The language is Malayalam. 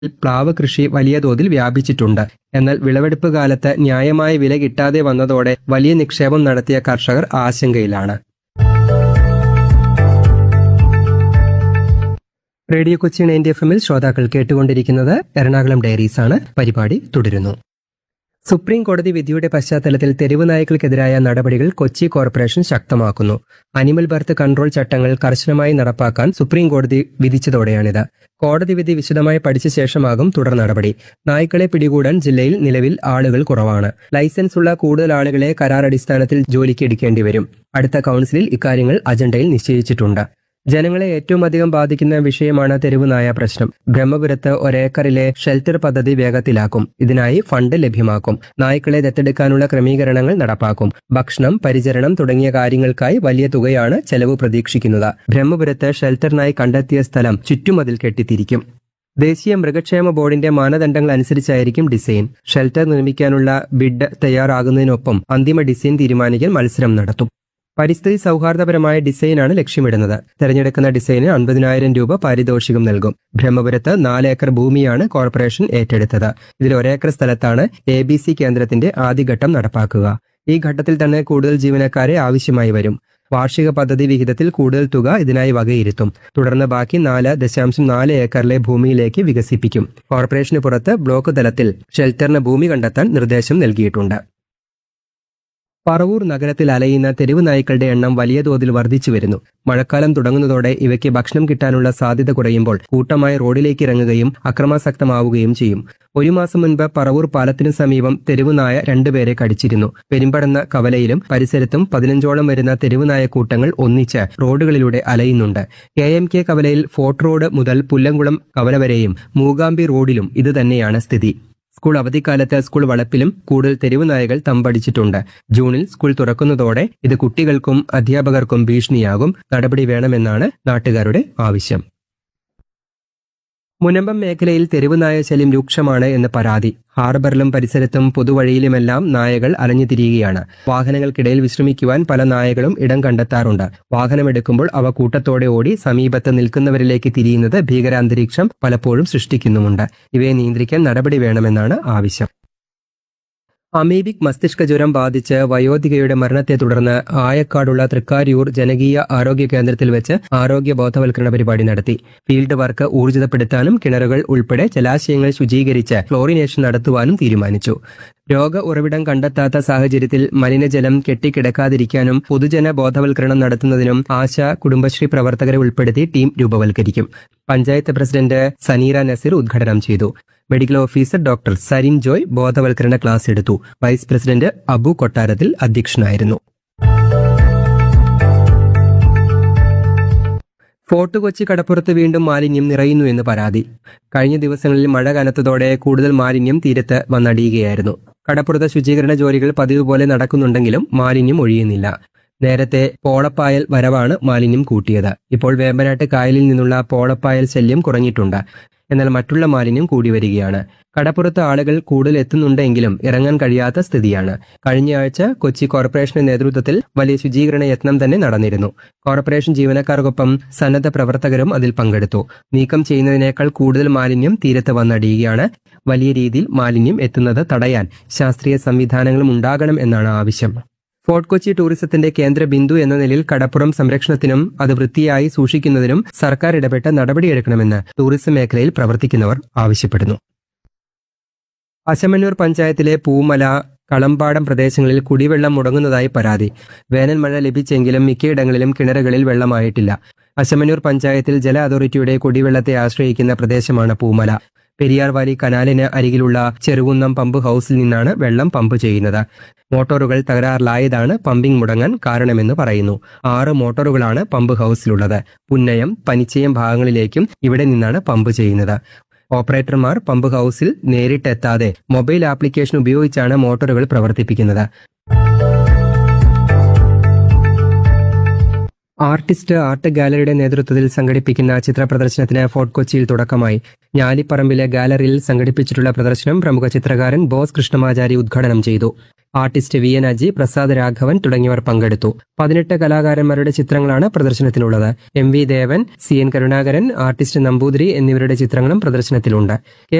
പ്ലാവ് കൃഷി വലിയ തോതിൽ വ്യാപിച്ചിട്ടുണ്ട് എന്നാൽ വിളവെടുപ്പ് കാലത്ത് ന്യായമായ വില കിട്ടാതെ വന്നതോടെ വലിയ നിക്ഷേപം നടത്തിയ കർഷകർ ആശങ്കയിലാണ് റേഡിയോ കൊച്ചി നയൻറ്റി എഫ് എമ്മിൽ ശ്രോതാക്കൾ കേട്ടുകൊണ്ടിരിക്കുന്നത് എറണാകുളം ഡയറീസ് ആണ് പരിപാടി തുടരുന്നു സുപ്രീം കോടതി വിധിയുടെ പശ്ചാത്തലത്തിൽ തെരുവ് നായ്ക്കൾക്കെതിരായ നടപടികൾ കൊച്ചി കോർപ്പറേഷൻ ശക്തമാക്കുന്നു അനിമൽ ബർത്ത് കൺട്രോൾ ചട്ടങ്ങൾ കർശനമായി നടപ്പാക്കാൻ സുപ്രീം കോടതി വിധിച്ചതോടെയാണിത് കോടതി വിധി വിശദമായി പഠിച്ച ശേഷമാകും തുടർ നടപടി നായ്ക്കളെ പിടികൂടാൻ ജില്ലയിൽ നിലവിൽ ആളുകൾ കുറവാണ് ലൈസൻസ് ഉള്ള കൂടുതൽ ആളുകളെ കരാർ അടിസ്ഥാനത്തിൽ ജോലിക്ക് എടുക്കേണ്ടി വരും അടുത്ത കൗൺസിലിൽ ഇക്കാര്യങ്ങൾ അജണ്ടയിൽ നിശ്ചയിച്ചിട്ടുണ്ട് ജനങ്ങളെ ഏറ്റവും അധികം ബാധിക്കുന്ന വിഷയമാണ് തെരുവ് നായ പ്രശ്നം ബ്രഹ്മപുരത്ത് ഒരേക്കറിലെ ഷെൽട്ടർ പദ്ധതി വേഗത്തിലാക്കും ഇതിനായി ഫണ്ട് ലഭ്യമാക്കും നായ്ക്കളെ ദത്തെടുക്കാനുള്ള ക്രമീകരണങ്ങൾ നടപ്പാക്കും ഭക്ഷണം പരിചരണം തുടങ്ങിയ കാര്യങ്ങൾക്കായി വലിയ തുകയാണ് ചെലവ് പ്രതീക്ഷിക്കുന്നത് ബ്രഹ്മപുരത്ത് ഷെൽട്ടറിനായി കണ്ടെത്തിയ സ്ഥലം ചുറ്റുമതിൽ കെട്ടിത്തിരിക്കും ദേശീയ മൃഗക്ഷേമ ബോർഡിന്റെ മാനദണ്ഡങ്ങൾ അനുസരിച്ചായിരിക്കും ഡിസൈൻ ഷെൽട്ടർ നിർമ്മിക്കാനുള്ള ബിഡ് തയ്യാറാകുന്നതിനൊപ്പം അന്തിമ ഡിസൈൻ തീരുമാനിക്കാൻ മത്സരം നടത്തും പരിസ്ഥിതി സൗഹാർദ്ദപരമായ ഡിസൈനാണ് ലക്ഷ്യമിടുന്നത് തെരഞ്ഞെടുക്കുന്ന ഡിസൈന് അൻപതിനായിരം രൂപ പാരിതോഷികം നൽകും ബ്രഹ്മപുരത്ത് നാല് ഏക്കർ ഭൂമിയാണ് കോർപ്പറേഷൻ ഏറ്റെടുത്തത് ഇതിൽ ഒരേക്കർ സ്ഥലത്താണ് എ ബി സി കേന്ദ്രത്തിന്റെ ആദ്യഘട്ടം നടപ്പാക്കുക ഈ ഘട്ടത്തിൽ തന്നെ കൂടുതൽ ജീവനക്കാരെ ആവശ്യമായി വരും വാർഷിക പദ്ധതി വിഹിതത്തിൽ കൂടുതൽ തുക ഇതിനായി വകയിരുത്തും തുടർന്ന് ബാക്കി നാല് ദശാംശം നാല് ഏക്കറിലെ ഭൂമിയിലേക്ക് വികസിപ്പിക്കും കോർപ്പറേഷന് പുറത്ത് ബ്ലോക്ക് തലത്തിൽ ഷെൽട്ടറിന് ഭൂമി കണ്ടെത്താൻ നിർദ്ദേശം നൽകിയിട്ടുണ്ട് പറവൂർ നഗരത്തിൽ അലയുന്ന തെരുവ് നായ്ക്കളുടെ എണ്ണം വലിയ തോതിൽ വർദ്ധിച്ചു വരുന്നു മഴക്കാലം തുടങ്ങുന്നതോടെ ഇവയ്ക്ക് ഭക്ഷണം കിട്ടാനുള്ള സാധ്യത കുറയുമ്പോൾ കൂട്ടമായി റോഡിലേക്ക് ഇറങ്ങുകയും അക്രമാസക്തമാവുകയും ചെയ്യും ഒരു മാസം മുൻപ് പറവൂർ പാലത്തിനു സമീപം തെരുവ് നായ രണ്ടുപേരെ കടിച്ചിരുന്നു പെരുമ്പടന്ന കവലയിലും പരിസരത്തും പതിനഞ്ചോളം വരുന്ന തെരുവ് നായ കൂട്ടങ്ങൾ ഒന്നിച്ച് റോഡുകളിലൂടെ അലയുന്നുണ്ട് കെ എം കെ കവലയിൽ ഫോർട്ട് റോഡ് മുതൽ പുല്ലംകുളം കവല വരെയും മൂകാമ്പി റോഡിലും ഇത് തന്നെയാണ് സ്ഥിതി സ്കൂൾ അവധിക്കാലത്ത് സ്കൂൾ വളപ്പിലും കൂടുതൽ തെരുവ് നായകൾ തമ്പടിച്ചിട്ടുണ്ട് ജൂണിൽ സ്കൂൾ തുറക്കുന്നതോടെ ഇത് കുട്ടികൾക്കും അധ്യാപകർക്കും ഭീഷണിയാകും നടപടി വേണമെന്നാണ് നാട്ടുകാരുടെ ആവശ്യം മുനമ്പം മേഖലയിൽ തെരുവ് നായ ശല്യം രൂക്ഷമാണ് എന്ന് പരാതി ഹാർബറിലും പരിസരത്തും പൊതുവഴിയിലുമെല്ലാം നായകൾ അലഞ്ഞു തിരിയുകയാണ് വാഹനങ്ങൾക്കിടയിൽ വിശ്രമിക്കുവാൻ പല നായകളും ഇടം കണ്ടെത്താറുണ്ട് വാഹനമെടുക്കുമ്പോൾ അവ കൂട്ടത്തോടെ ഓടി സമീപത്ത് നിൽക്കുന്നവരിലേക്ക് തിരിയുന്നത് ഭീകരാന്തരീക്ഷം പലപ്പോഴും സൃഷ്ടിക്കുന്നുമുണ്ട് ഇവയെ നിയന്ത്രിക്കാൻ നടപടി വേണമെന്നാണ് ആവശ്യം അമീബിക് മസ്തിഷ്ക ജ്വരം ബാധിച്ച് വയോധികയുടെ മരണത്തെ തുടർന്ന് ആയക്കാടുള്ള തൃക്കാരിയൂർ ജനകീയ ആരോഗ്യ കേന്ദ്രത്തിൽ വെച്ച് ആരോഗ്യ ബോധവൽക്കരണ പരിപാടി നടത്തി ഫീൽഡ് വർക്ക് ഊർജിതപ്പെടുത്താനും കിണറുകൾ ഉൾപ്പെടെ ജലാശയങ്ങൾ ശുചീകരിച്ച് ക്ലോറിനേഷൻ നടത്തുവാനും തീരുമാനിച്ചു രോഗ ഉറവിടം കണ്ടെത്താത്ത സാഹചര്യത്തിൽ മലിനജലം കെട്ടിക്കിടക്കാതിരിക്കാനും പൊതുജന ബോധവൽക്കരണം നടത്തുന്നതിനും ആശ കുടുംബശ്രീ പ്രവർത്തകരെ ഉൾപ്പെടുത്തി ടീം രൂപവൽക്കരിക്കും പഞ്ചായത്ത് പ്രസിഡന്റ് സനീറ നസീർ ഉദ്ഘാടനം ചെയ്തു medical officer doctor Sarim Joy ബോധവൽക്കരണ ക്ലാസ് എടുത്തു വൈസ് പ്രസിഡന്റ് അബു കൊട്ടാരത്തിൽ അധ്യക്ഷനായിരുന്നു ഫോർട്ട് കൊച്ചി കടപ്പുറത്ത് വീണ്ടും മാലിന്യം നിറയുന്നു എന്ന് പരാതി കഴിഞ്ഞ ദിവസങ്ങളിൽ മഴ കനത്തതോടെ കൂടുതൽ മാലിന്യം തീരത്ത് വന്നടിയുകയായിരുന്നു കടപ്പുറത്തെ ശുചീകരണ ജോലികൾ പതിവ് പോലെ നടക്കുന്നുണ്ടെങ്കിലും മാലിന്യം ഒഴിയുന്നില്ല നേരത്തെ പോളപ്പായൽ വരവാണ് മാലിന്യം കൂട്ടിയത് ഇപ്പോൾ വേമ്പനാട്ട് കായലിൽ നിന്നുള്ള പോളപ്പായൽ ശല്യം കുറഞ്ഞിട്ടുണ്ട് എന്നാൽ മറ്റുള്ള മാലിന്യം കൂടി വരികയാണ് കടപ്പുറത്ത് ആളുകൾ കൂടുതൽ എത്തുന്നുണ്ടെങ്കിലും ഇറങ്ങാൻ കഴിയാത്ത സ്ഥിതിയാണ് കഴിഞ്ഞ ആഴ്ച കൊച്ചി കോർപ്പറേഷന്റെ നേതൃത്വത്തിൽ വലിയ ശുചീകരണ യത്നം തന്നെ നടന്നിരുന്നു കോർപ്പറേഷൻ ജീവനക്കാർക്കൊപ്പം സന്നദ്ധ പ്രവർത്തകരും അതിൽ പങ്കെടുത്തു നീക്കം ചെയ്യുന്നതിനേക്കാൾ കൂടുതൽ മാലിന്യം തീരത്ത് വന്നടിയുകയാണ് വലിയ രീതിയിൽ മാലിന്യം എത്തുന്നത് തടയാൻ ശാസ്ത്രീയ സംവിധാനങ്ങളും ഉണ്ടാകണം എന്നാണ് ആവശ്യം ഫോർട്ട് കൊച്ചി ടൂറിസത്തിന്റെ കേന്ദ്ര ബിന്ദു എന്ന നിലയിൽ കടപ്പുറം സംരക്ഷണത്തിനും അത് വൃത്തിയായി സൂക്ഷിക്കുന്നതിനും സർക്കാർ ഇടപെട്ട് നടപടിയെടുക്കണമെന്ന് ടൂറിസം മേഖലയിൽ പ്രവർത്തിക്കുന്നവർ ആവശ്യപ്പെടുന്നു അശമന്നൂർ പഞ്ചായത്തിലെ പൂമല കളമ്പാടം പ്രദേശങ്ങളിൽ കുടിവെള്ളം മുടങ്ങുന്നതായി പരാതി വേനൽ മഴ ലഭിച്ചെങ്കിലും മിക്കയിടങ്ങളിലും കിണറുകളിൽ വെള്ളമായിട്ടില്ല അശമന്നൂർ പഞ്ചായത്തിൽ ജല അതോറിറ്റിയുടെ കുടിവെള്ളത്തെ ആശ്രയിക്കുന്ന പ്രദേശമാണ് പൂമല പെരിയാർ വാലി കനാലിന് അരികിലുള്ള ചെറുകുന്നം പമ്പ് ഹൗസിൽ നിന്നാണ് വെള്ളം പമ്പ് ചെയ്യുന്നത് മോട്ടോറുകൾ തകരാറിലായതാണ് പമ്പിംഗ് മുടങ്ങാൻ കാരണമെന്ന് പറയുന്നു ആറ് മോട്ടോറുകളാണ് പമ്പ് ഹൗസിലുള്ളത് പുന്നയം പനിച്ചയം ഭാഗങ്ങളിലേക്കും ഇവിടെ നിന്നാണ് പമ്പ് ചെയ്യുന്നത് ഓപ്പറേറ്റർമാർ പമ്പ് ഹൗസിൽ നേരിട്ടെത്താതെ മൊബൈൽ ആപ്ലിക്കേഷൻ ഉപയോഗിച്ചാണ് മോട്ടോറുകൾ പ്രവർത്തിപ്പിക്കുന്നത് ആർട്ടിസ്റ്റ് ആർട്ട് ഗാലറിയുടെ നേതൃത്വത്തിൽ സംഘടിപ്പിക്കുന്ന ചിത്ര പ്രദർശനത്തിന് ഫോർട്ട് കൊച്ചിയിൽ തുടക്കമായി ഞാലിപ്പറമ്പിലെ ഗാലറിയിൽ സംഘടിപ്പിച്ചിട്ടുള്ള പ്രദർശനം പ്രമുഖ ചിത്രകാരൻ ബോസ് കൃഷ്ണമാചാരി ഉദ്ഘാടനം ചെയ്തു artist V N Aji Prasad Raghavan തുടങ്ങിയവർ പങ്കെടുത്തു പതിനെട്ട് കലാകാരന്മാരുടെ ചിത്രങ്ങളാണ് പ്രദർശനത്തിലുള്ളത് M V Devan C N Karunakaran artist Namboothiri എന്നിവരുടെ ചിത്രങ്ങളും പ്രദർശനത്തിലുണ്ട് കെ